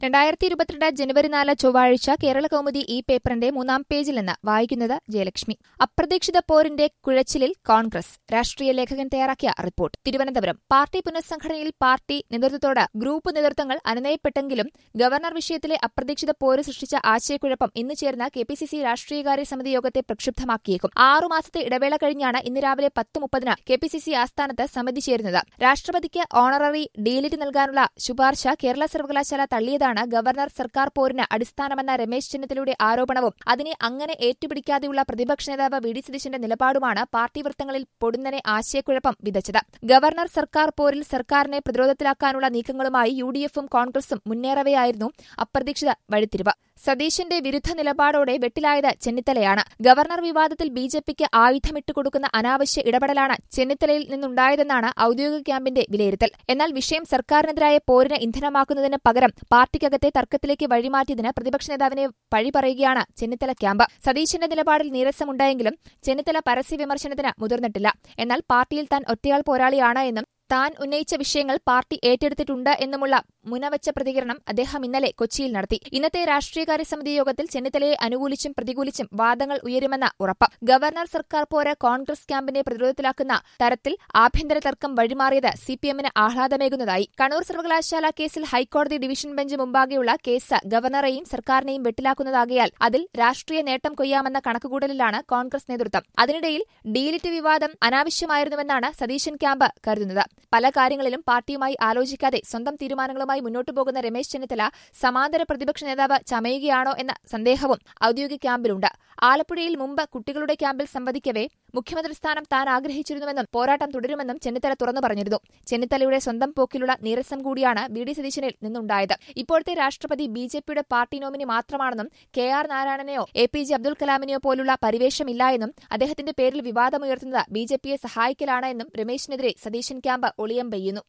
രണ്ടായിരത്തി ഇരുപത്തിരണ്ട് ജനുവരി നാല് ചൊവ്വാഴ്ച കേരള കൗമുദി ഈ പേപ്പറിന്റെ മൂന്നാം പേജിൽ നിന്ന് വായിക്കുന്നത് ജയലക്ഷ്മി അപ്രതീക്ഷിത പോരിന്റെ കുഴച്ചിലിൽ കോൺഗ്രസ് രാഷ്ട്രീയ ലേഖകൻ തയ്യാറാക്കിയ റിപ്പോർട്ട് തിരുവനന്തപുരം പാർട്ടി പുനഃസംഘടനയിൽ പാർട്ടി നേതൃത്വത്തോട് ഗ്രൂപ്പ് നേതൃത്വങ്ങൾ അനുനയപ്പെട്ടെങ്കിലും ഗവർണർ വിഷയത്തിലെ അപ്രതീക്ഷിത പോര് സൃഷ്ടിച്ച ആശയക്കുഴപ്പം ഇന്ന് ചേർന്ന കെ പി സി സി രാഷ്ട്രീയകാര്യ സമിതി യോഗത്തെ പ്രക്ഷുബ്ധമാക്കിയേക്കും ആറുമാസത്തെ ഇടവേള കഴിഞ്ഞാണ് ഇന്ന് രാവിലെ പത്ത് മുപ്പതിന് കെ പി സി സി ആസ്ഥാനത്ത് സമിതി ചേരുന്നത് രാഷ്ട്രപതിക്ക് ഓണററി ഡീലിറ്റ് നൽകാനുള്ള ശുപാർശ കേരള സർവകലാശാല തള്ളിയതാണ് ഗവർണർ സർക്കാർ പോരിന് അടിസ്ഥാനമെന്ന രമേശ് ചെന്നിത്തലയുടെ ആരോപണവും അതിനെ അങ്ങനെ ഏറ്റുപിടിക്കാതെയുള്ള പ്രതിപക്ഷ നേതാവ് വി ഡി സതീശന്റെ നിലപാടുമാണ് പാർട്ടി വൃത്തങ്ങളിൽ പൊടുന്നനെ ആശയക്കുഴപ്പം വിതച്ചത് ഗവർണർ സർക്കാർ പോരിൽ സർക്കാരിനെ പ്രതിരോധത്തിലാക്കാനുള്ള നീക്കങ്ങളുമായി യു ഡി എഫും കോൺഗ്രസും മുന്നേറവെയായിരുന്നു അപ്രതീക്ഷിത വഴിത്തിരിവ് സതീശന്റെ വിരുദ്ധ നിലപാടോടെ വെട്ടിലായത് ചെന്നിത്തലയാണ് ഗവർണർ വിവാദത്തിൽ ബി ജെ പിക്ക് ആയുധമിട്ട് കൊടുക്കുന്ന അനാവശ്യ ഇടപെടലാണ് ചെന്നിത്തലയിൽ നിന്നുണ്ടായതെന്നാണ് ഔദ്യോഗിക ക്യാമ്പിന്റെ വിലയിരുത്തൽ എന്നാൽ വിഷയം സർക്കാരിനെതിരായ പോരിന് ഇന്ധനമാക്കുന്നതിന് പകരം പാർട്ടിക്കകത്തെ തർക്കത്തിലേക്ക് വഴിമാറ്റിയതിന് പ്രതിപക്ഷ നേതാവിനെ പഴി പറയുകയാണ് ചെന്നിത്തല ക്യാമ്പ് സതീശന്റെ നിലപാടിൽ നീരസമുണ്ടായെങ്കിലും ചെന്നിത്തല പരസ്യ വിമർശനത്തിന് മുതിർന്നിട്ടില്ല എന്നാൽ പാർട്ടിയിൽ താൻ ഒറ്റയാൾ പോരാളിയാണ് എന്നും താൻ ഉന്നയിച്ച വിഷയങ്ങൾ പാർട്ടി ഏറ്റെടുത്തിട്ടുണ്ട് എന്നുമുള്ള മുനവച്ച പ്രതികരണം അദ്ദേഹം ഇന്നലെ കൊച്ചിയിൽ നടത്തി ഇന്നത്തെ രാഷ്ട്രീയകാര്യ സമിതി യോഗത്തിൽ ചെന്നിത്തലയെ അനുകൂലിച്ചും പ്രതികൂലിച്ചും വാദങ്ങൾ ഉയരുമെന്ന ഉറപ്പ് ഗവർണർ സർക്കാർ പോര് കോൺഗ്രസ് ക്യാമ്പിനെ പ്രതിരോധത്തിലാക്കുന്ന തരത്തിൽ ആഭ്യന്തര തർക്കം വഴിമാറിയത് സിപിഎമ്മിന് ആഹ്ലാദമേകുന്നതായി കണ്ണൂർ സർവകലാശാല കേസിൽ ഹൈക്കോടതി ഡിവിഷൻ ബെഞ്ച് മുമ്പാകെയുള്ള കേസ് ഗവർണറെയും സർക്കാരിനെയും വെട്ടിലാക്കുന്നതാകിയാൽ അതിൽ രാഷ്ട്രീയ നേട്ടം കൊയ്യാമെന്ന കണക്കുകൂടലിലാണ് കോൺഗ്രസ് നേതൃത്വം അതിനിടയിൽ ഡീലിറ്റ് വിവാദം അനാവശ്യമായിരുന്നുവെന്നാണ് സതീശൻ ക്യാമ്പ് കരുതുന്നത് പല കാര്യങ്ങളിലും പാർട്ടിയുമായി ആലോചിക്കാതെ സ്വന്തം തീരുമാനങ്ങളുമായി മുന്നോട്ടു പോകുന്ന രമേശ് ചെന്നിത്തല സമാന്തര പ്രതിപക്ഷ നേതാവ് ചമയുകയാണോ എന്ന സന്ദേഹവും ഔദ്യോഗിക ക്യാമ്പിലുണ്ട് ആലപ്പുഴയിൽ മുമ്പ് കുട്ടികളുടെ ക്യാമ്പിൽ സംവദിക്കവേ മുഖ്യമന്ത്രി സ്ഥാനം താൻ ആഗ്രഹിച്ചിരുന്നുവെന്നും പോരാട്ടം തുടരുമെന്നും ചെന്നിത്തല തുറന്നു പറഞ്ഞിരുന്നു ചെന്നിത്തലയുടെ സ്വന്തം പോക്കിലുള്ള നീരസം കൂടിയാണ് വി ഡി സതീശനിൽ നിന്നുണ്ടായത് ഇപ്പോഴത്തെ രാഷ്ട്രപതി ബി ജെ പിയുടെ പാർട്ടി നോമിനി മാത്രമാണെന്നും കെ ആർ നാരായണനെയോ എ പി ജെ അബ്ദുൽ കലാമിനെയോ പോലുള്ള പരിവേഷമില്ല എന്നും അദ്ദേഹത്തിന്റെ പേരിൽ വിവാദമുയർത്തുന്നത് ബി ജെ പിയെ സഹായിക്കലാണ് എന്നും രമേശിനെതിരെ സതീശൻ ക്യാമ്പ് ഒളിയം പെയ്യുന്നു